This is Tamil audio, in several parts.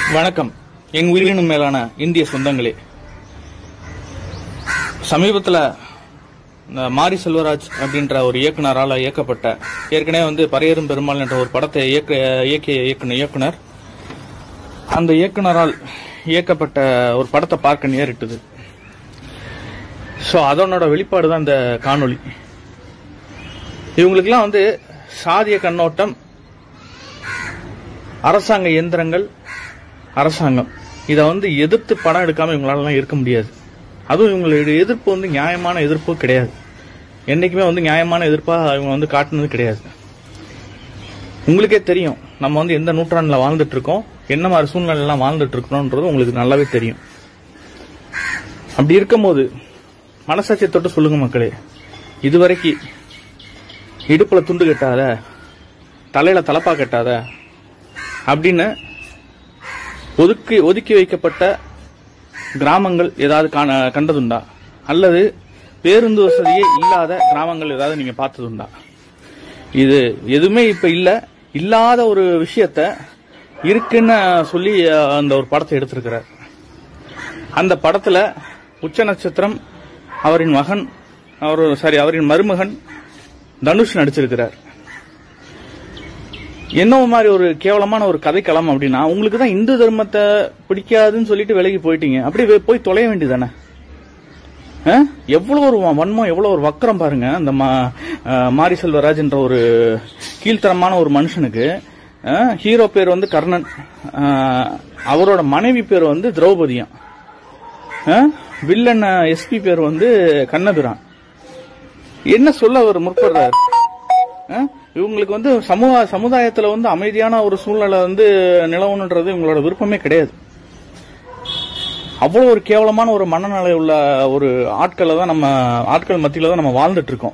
வணக்கம் என் உயிரினும் மேலான இந்திய சொந்தங்களே சமீபத்தில் இந்த மாரி செல்வராஜ் அப்படின்ற ஒரு இயக்குனரால் இயக்கப்பட்ட ஏற்கனவே வந்து பரையரும் பெருமாள் என்ற ஒரு படத்தை இயக்க இயக்கிய இயக்குனர் இயக்குனர் அந்த இயக்குனரால் இயக்கப்பட்ட ஒரு படத்தை பார்க்க நேரிட்டது ஸோ அதனோட வெளிப்பாடு தான் இந்த காணொளி இவங்களுக்கெல்லாம் வந்து சாதிய கண்ணோட்டம் அரசாங்க இயந்திரங்கள் அரசாங்கம் இதை வந்து எதிர்த்து படம் எடுக்காம இவங்களாலலாம் இருக்க முடியாது அதுவும் இவங்களுடைய எதிர்ப்பு வந்து நியாயமான எதிர்ப்பு கிடையாது என்னைக்குமே வந்து நியாயமான எதிர்ப்பா இவங்க வந்து காட்டுனது கிடையாது உங்களுக்கே தெரியும் நம்ம வந்து எந்த நூற்றாண்டுல வாழ்ந்துட்டு இருக்கோம் என்ன மாதிரி சூழ்நிலையெல்லாம் வாழ்ந்துட்டு இருக்கணும்ன்றது உங்களுக்கு நல்லாவே தெரியும் அப்படி இருக்கும்போது மனசாட்சியை தொட்டு சொல்லுங்க மக்களே இதுவரைக்கு இடுப்புல துண்டு கட்டாத தலையில தலப்பா கட்டாத அப்படின்னு ஒதுக்கி ஒதுக்கி வைக்கப்பட்ட கிராமங்கள் ஏதாவது காண கண்டதுண்டா அல்லது பேருந்து வசதியே இல்லாத கிராமங்கள் ஏதாவது நீங்க பார்த்ததுண்டா இது எதுவுமே இப்ப இல்ல இல்லாத ஒரு விஷயத்த இருக்குன்னு சொல்லி அஹ், அந்த ஒரு படத்தை எடுத்திருக்கிறார் அந்த படத்துல உச்ச நட்சத்திரம் அவரின் மகன் அவர் சாரி அவரின் மருமகன் தனுஷ் நடிச்சிருக்கிறார் என்ன மாதிரி ஒரு கேவலமான ஒரு கதைக்களம் அப்படின்னா உங்களுக்கு தான் இந்து தர்மத்தை பிடிக்காதுன்னு சொல்லிட்டு விலகி போயிட்டீங்க அப்படி வே- போய் தொலைய வேண்டியதானே எவ்வளவு ஒரு வ- வன்மம் எவ்வளவு ஒரு வக்கரம் பாருங்க அந்த மா- அஹ், மாரி செல்வராஜ்ன்ற ஒரு கீழ்த்தரமான ஒரு மனுஷனுக்கு அஹ், ஹீரோ பேர் வந்து கர்ணன் அஹ், அவரோட மனைவி பேர் வந்து திரௌபதியம் அஹ், வில்லன் எஸ்பி பேர் வந்து கண்ணபிரான் என்ன சொல்ல அவர் முற்படுறாரு அஹ்? இவங்களுக்கு வந்து சமூக சமுதாயத்துல வந்து அமைதியான ஒரு சூழ்நிலை வந்து நிலவணுன்றது இவங்களோட விருப்பமே கிடையாது அவ்வளவு ஒரு கேவலமான ஒரு மனநிலை உள்ள ஒரு ஆட்களை தான் நம்ம ஆட்கள் மத்தியில தான் நம்ம வாழ்ந்துட்டு இருக்கோம்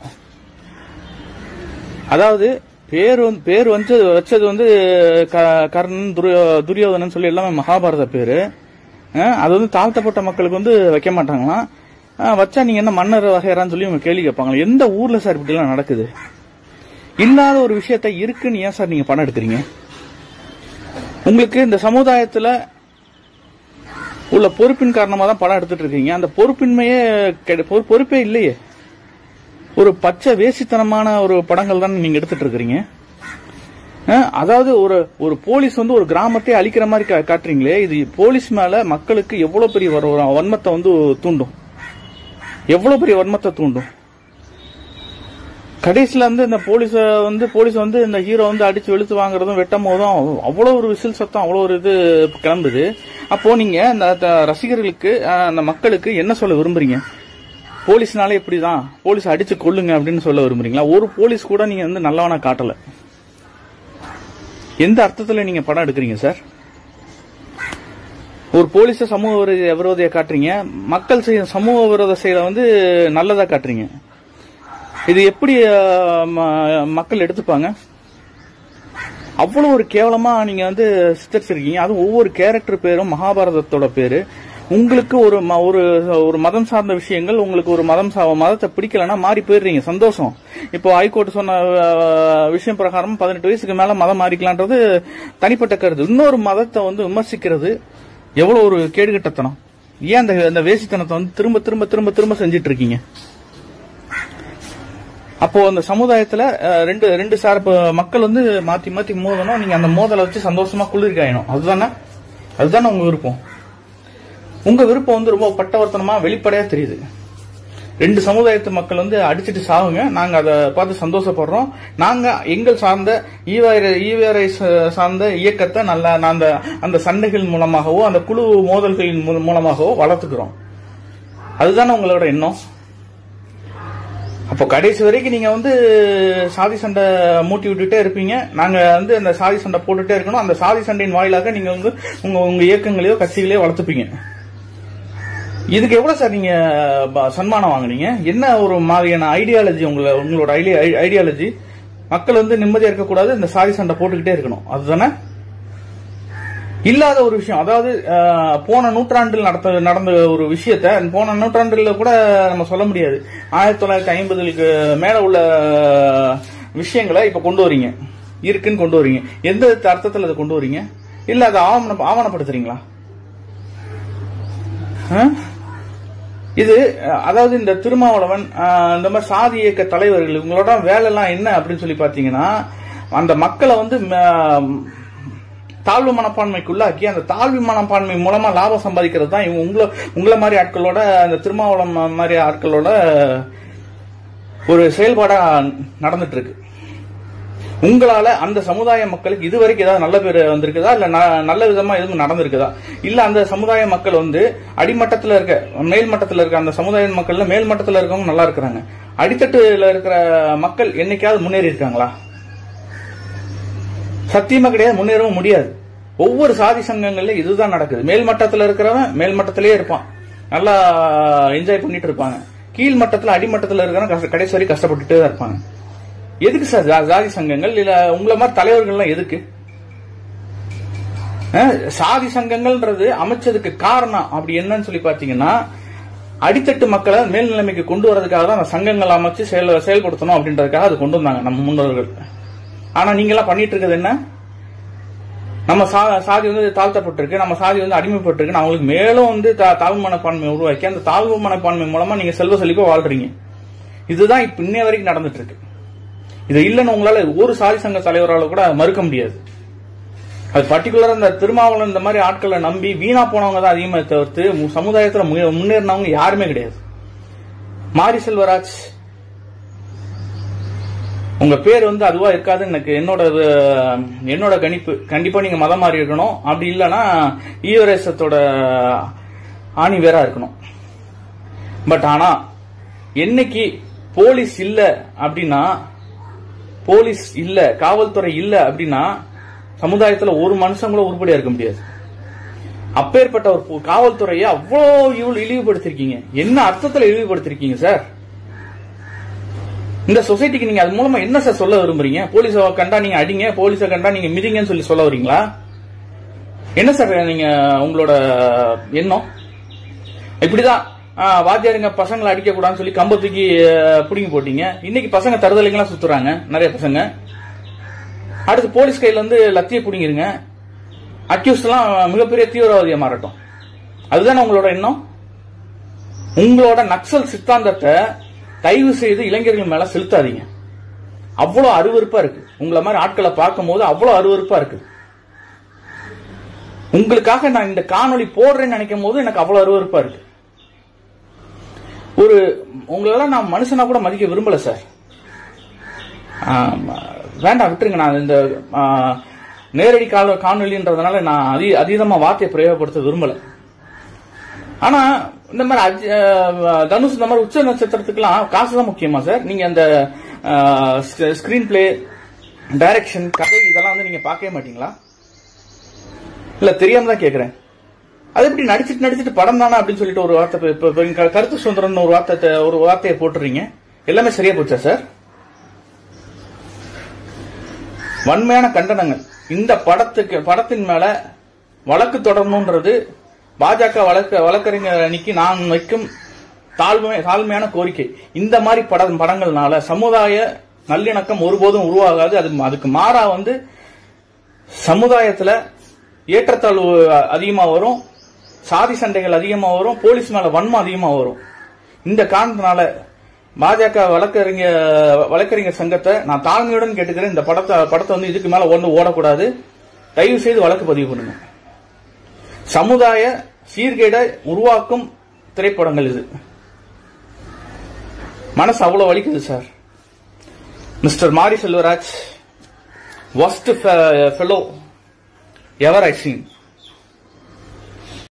அதாவது பேர் வந்து பேர் வந்து வச்சது வந்து க- கர்ணன் துரியோ- துரியோதனன் சொல்லி எல்லாமே மகாபாரத பேரு அஹ், அது வந்து தாழ்த்தப்பட்ட மக்களுக்கு வந்து வைக்க மாட்டாங்களாம் அஹ், வச்சா நீங்க என்ன மன்னர் வகையறான்னு சொல்லி இவங்க கேள்வி கேட்பாங்களா எந்த ஊர்ல சார் இப்படி எல்லாம் நடக்குது இல்லாத ஒரு விஷயத்த இருக்குன்னு ஏன் சார் நீங்க பணம் எடுக்கிறீங்க உங்களுக்கு இந்த சமுதாயத்துல உள்ள பொறுப்பின் காரணமா தான் படம் எடுத்துட்டு இருக்கீங்க அந்த பொறுப்பின்மையே கிடை- பொறு- பொறுப்பே இல்லையே ஒரு பச்சை வேசித்தனமான ஒரு படங்கள் தான் நீங்க எடுத்துட்டு இருக்கிறீங்க அஹ், அதாவது ஒரு ஒரு போலீஸ் வந்து ஒரு கிராமத்தை அழிக்கிற மாதிரி கா- காட்டுறீங்களே இது போலீஸ் மேல மக்களுக்கு எவ்வளவு பெரிய ஒரு ஒரு வன்மத்தை வந்து தூண்டும் எவ்வளவு பெரிய வன்மத்தை தூண்டும் கடைசியில வந்து இந்த போலீஸ வந்து போலீஸ் வந்து இந்த ஹீரோ வந்து அடிச்சு வெளுத்து வாங்குறதும் வெட்டும் போதும் அவ்வளவு ஒரு விசில் சத்தம் அவ்வளவு ஒரு இது கிளம்புது அப்போ நீங்க அந்த த- ரசிகர்களுக்கு அஹ், அந்த மக்களுக்கு என்ன சொல்ல விரும்புறீங்க போலீஸ்னாலே இப்படிதான் போலீஸ் அடிச்சு கொல்லுங்க அப்படின்னு சொல்ல விரும்புறீங்களா ஒரு போலீஸ் கூட நீங்க வந்து நல்லவனா காட்டல எந்த அர்த்தத்துல நீங்க படம் எடுக்கிறீங்க சார் ஒரு போலீஸ சமூக விரோத- விரோதியா காட்டுறீங்க மக்கள் செய்ய சமூக விரோத செயலை வந்து நல்லதா காட்டுறீங்க இது எப்படி அஹ், ம- மக்கள் எடுத்துப்பாங்க அவ்வளவு ஒரு கேவலமா நீங்க வந்து சித்தரிச்சிருக்கீங்க அதுவும் ஒவ்வொரு கேரக்டர் பேரும் மகாபாரதத்தோட பேரு உங்களுக்கு ஒரு ம- ஒரு ஒரு மதம் சார்ந்த விஷயங்கள் உங்களுக்கு ஒரு மதம் சா- மதத்தை பிடிக்கலன்னா மாறி போயிடுறீங்க சந்தோஷம் இப்போ ஹைகோர்ட் சொன்ன அஹ், விஷயம் பிரகாரம் பதினெட்டு வயசுக்கு மேல மதம் மாறிக்கலான்றது தனிப்பட்ட கருத்து இன்னொரு மதத்தை வந்து விமர்சிக்கிறது எவ்வளவு ஒரு கேடுகட்டத்தனம் ஏன் அந்த அந்த வேசித்தனத்தை வந்து திரும்ப திரும்ப திரும்ப திரும்ப செஞ்சிட்டு இருக்கீங்க அப்போ அந்த சமுதாயத்துல அஹ், ரெண்டு ரெண்டு சார்பு மக்கள் வந்து மாத்தி மாத்தி மோதணும் நீங்க அந்த மோதலை வச்சு சந்தோஷமா குளிர் காயணும் அதுதானே அதுதானே உங்க விருப்பம் உங்க விருப்பம் வந்து ரொம்ப பட்டவர்த்தனமா வெளிப்படையா தெரியுது ரெண்டு சமுதாயத்து மக்கள் வந்து அடிச்சிட்டு சாவுங்க நாங்க அதை பார்த்து சந்தோஷப்படுறோம் நாங்க எங்கள் சார்ந்த ஈவேரை ஈவேரை ச- சார்ந்த இயக்கத்தை நல்லா நான் அந்த அந்த சண்டைகள் மூலமாகவோ அந்த குழு மோதல்களின் மூ- மூலமாகவோ வளர்த்துக்கிறோம் அதுதானே உங்களோட எண்ணம் அப்போ கடைசி வரைக்கும் நீங்க வந்து சாதி சண்டை மூட்டி விட்டுட்டே இருப்பீங்க நாங்க வந்து அந்த சாதி சண்டை போட்டுட்டே இருக்கணும் அந்த சாதி சண்டையின் வாயிலாக நீங்க வந்து உங்க உங்க இயக்கங்களையோ கட்சிகளையோ வளர்த்துப்பீங்க இதுக்கு எவ்வளவு சார் நீங்க ப- சன்மானம் வாங்குனீங்க என்ன ஒரு மாதிரியான ஐடியாலஜி உங்களை உங்களோட ஐடியாலஜி மக்கள் வந்து நிம்மதியா இருக்கக்கூடாது இந்த சாதி சண்டை போட்டுக்கிட்டே இருக்கணும் அதுதானே இல்லாத ஒரு விஷயம் அதாவது அஹ், போன நூற்றாண்டில் நடத்த நடந்த ஒரு விஷயத்த போன நூற்றாண்டில் கூட நம்ம சொல்ல முடியாது ஆயிரத்தி தொள்ளாயிரத்தி ஐம்பதுகளுக்கு மேல உள்ள விஷயங்களை இப்ப கொண்டு வரீங்க இருக்குன்னு கொண்டு வரீங்க எந்த அர்த்தத்தில் அதை கொண்டு வரீங்க இல்ல அதை ஆவண ஆவணப்படுத்துறீங்களா ஆ? இது அஹ், அதாவது இந்த திருமாவளவன் அஹ், இந்த மாதிரி சாதி இயக்க தலைவர்கள் இவங்களோட வேலை எல்லாம் என்ன அப்படின்னு சொல்லி பாத்தீங்கன்னா அந்த மக்களை வந்து ம- தாழ்வு மனப்பான்மைக்குள்ளாக்கி அந்த தாழ்வு மனப்பான்மை மூலமா லாபம் சம்பாதிக்கிறது தான் இவங்க உங்களை உங்களை மாதிரி ஆட்களோட அந்த திருமாவளம் மாதிரி ஆட்களோட ஒரு செயல்பாடா நடந்துட்டு இருக்கு உங்களால அந்த சமுதாய மக்களுக்கு இதுவரைக்கும் ஏதாவது நல்ல பேர் வந்திருக்குதா இல்ல ந- நல்ல விதமா எதுவும் நடந்திருக்குதா இல்ல அந்த சமுதாய மக்கள் வந்து அடிமட்டத்துல இருக்க மேல் மட்டத்துல இருக்க அந்த சமுதாய மக்கள்ல மேல் மட்டத்துல இருக்கவங்க நல்லா இருக்கிறாங்க அடித்தட்டுல இருக்கிற மக்கள் என்னைக்காவது முன்னேறி இருக்காங்களா சத்தியமா கிடையாது முன்னேறவும் முடியாது ஒவ்வொரு சாதி சங்கங்கள்ல இதுதான் நடக்குது மேல் மட்டத்துல இருக்கிறவன் மேல் மட்டத்திலேயே இருப்பான் நல்லா என்ஜாய் பண்ணிட்டு இருப்பாங்க கீழ் மட்டத்துல அடிமட்டத்துல இருக்கிறவன் கஷ்ட- கடைசி வரை கஷ்டப்பட்டுட்டே தான் இருப்பாங்க எதுக்கு சார் ஜா- ஜாதி சங்கங்கள் இல்ல உங்களை மாதிரி தலைவர்கள்லாம் எதுக்கு அஹ், சாதி சங்கங்கள்ன்றது அமைச்சதுக்கு காரணம் அப்படி என்னன்னு சொல்லி பாத்தீங்கன்னா அடித்தட்டு மக்களை மேல் நிலைமைக்கு கொண்டு வரதுக்காக தான் அந்த சங்கங்கள் அமைச்சு செயல் செயல்படுத்தணும் அப்படின்றதுக்காக அது கொண்டு வந்தாங்க நம்ம முன்னோர்கள் ஆனா நீங்க எல்லாம் பண்ணிட்டு இருக்கிறது என்ன நம்ம சா- சாதி வந்து தாழ்த்தப்பட்டிருக்கு நம்ம சாதி வந்து அடிமைப்பட்டிருக்கு அவங்களுக்கு மேலும் வந்து தா- தாழ்வு மனப்பான்மை உருவாக்கி அந்த தாழ்வு மனப்பான்மை மூலமா நீங்க செல்வ செழிப்பா வாழ்றீங்க இதுதான் இப்ப இன்னைய வரைக்கும் நடந்துட்டு இருக்கு இது இல்லைன்னு உங்களால ஒரு சாதி சங்க தலைவரால கூட மறுக்க முடியாது அது பர்டிகுலரா இந்த திருமாவளவன் இந்த மாதிரி ஆட்களை நம்பி வீணா போனவங்க தான் அதிகமா தவிர்த்து மு- சமுதாயத்துல மு- முன்னேறினவங்க யாருமே கிடையாது மாரி செல்வராஜ் உங்க பேர் வந்து அதுவா இருக்காதுன்னு எனக்கு என்னோட அஹ், என்னோட கணிப்பு கண்டிப்பா நீங்க மதம் மாறி இருக்கணும் அப்படி இல்லைன்னா ஈவரேசத்தோட ஆணி வேறா இருக்கணும் பட் ஆனா என்னைக்கு போலீஸ் இல்ல அப்படின்னா போலீஸ் இல்ல காவல்துறை இல்ல அப்படின்னா சமுதாயத்துல ஒரு மனுஷன் கூட உருப்படியா இருக்க முடியாது அப்பேற்பட்ட ஒரு பு- காவல்துறையை அவ்வளோ இவ்வளவு இழிவுபடுத்திருக்கீங்க என்ன அர்த்தத்துல இழிவுபடுத்திருக்கீங்க சார் இந்த சொசைட்டிக்கு நீங்க அது மூலமா என்ன சார் சொல்ல விரும்புறீங்க போலீஸ கண்டா நீங்க அடிங்க போலீஸ கண்டா நீங்க மிதிங்கன்னு சொல்லி சொல்ல வரீங்களா என்ன சார் நீங்க உங்களோட எண்ணம் இப்படிதான் ஆ, வாத்தியாருங்க பசங்களை அடிக்க கூடாதுன்னு சொல்லி கம்ப தூக்கி அஹ், புடிங்கி போட்டீங்க இன்னைக்கு பசங்க தருதலைங்கெல்லாம் சுத்துறாங்க நிறைய பசங்க அடுத்து போலீஸ் கையில வந்து லத்திய புடிங்கிருங்க அக்யூஸ்ட் எல்லாம் மிகப்பெரிய தீவிரவாதியா மாறட்டும் அதுதானே உங்களோட எண்ணம் உங்களோட நக்சல் சித்தாந்தத்தை தயவு செய்து இளைஞர்கள் மேல செலுத்தாதீங்க அவ்வளவு அருவருப்பா இருக்கு உங்களை மாதிரி ஆட்களை பார்க்கும் போது அவ்வளவு அருவருப்பா இருக்கு உங்களுக்காக நான் இந்த காணொளி போடுறேன்னு நினைக்கும் போது எனக்கு அவ்வளவு அருவருப்பா இருக்கு ஒரு உங்களெல்லாம் நான் மனுஷனா கூட மதிக்க விரும்பல சார் ஆமா. வேண்டாம் விட்டுருங்க நான் இந்த ஆ, நேரடி கால காணொலின்றதுனால நான் அதி அதீதமா வார்த்தையை பிரயோகப்படுத்த விரும்பல ஆனா இந்த மாதிரி அஜ்- அஹ், தனுஷ் இந்த மாதிரி உச்ச நட்சத்திரத்துக்குலாம் காசு தான் முக்கியமா சார் நீங்க அந்த ஸ்கிரீன் பிளே டைரக்ஷன் கதை இதெல்லாம் வந்து நீங்க பார்க்கவே மாட்டீங்களா இல்ல தெரியாம தான் கேக்குறேன் அது எப்படி நடிச்சிட்டு நடிச்சிட்டு படம் தானே அப்படின்னு சொல்லிட்டு ஒரு வார்த்தை இப்ப- இப்ப- இப்ப இங்க கருத்து சுதந்திரம்னு ஒரு வார்த்தை ஒரு வார்த்தையை போட்டுறீங்க எல்லாமே சரியா போச்சா சார் வன்மையான கண்டனங்கள் இந்த படத்துக்கு படத்தின் மேல வழக்கு தொடரணுன்றது பாஜக வழக்கு வழக்கறிஞர் அணிக்கு நான் வைக்கும் தாழ்மை தாழ்மையான கோரிக்கை இந்த மாதிரி படம் படங்கள்னால சமுதாய நல்லிணக்கம் ஒருபோதும் உருவாகாது அது அதுக்கு மாறா வந்து சமுதாயத்துல ஏற்றத்தாழ்வு அதிகமா வரும் சாதி சண்டைகள் அதிகமா வரும் போலீஸ் மேல வன்மம் அதிகமா வரும் இந்த காரணத்தினால பாஜக வழக்கறிஞர் வழக்கறிஞர் சங்கத்தை நான் தாழ்மையுடன் கேட்டுக்கிறேன் இந்த படத்தை படத்தை வந்து இதுக்கு மேல ஒண்ணு ஓடக்கூடாது தயவு செய்து வழக்கு பதிவு பண்ணுங்க சமுதாய சீர்கேடை உருவாக்கும் திரைப்படங்கள் இது மனசு அவ்வளவு வலிக்குது sir mister Mari Selvaraj worst fellow ever I scene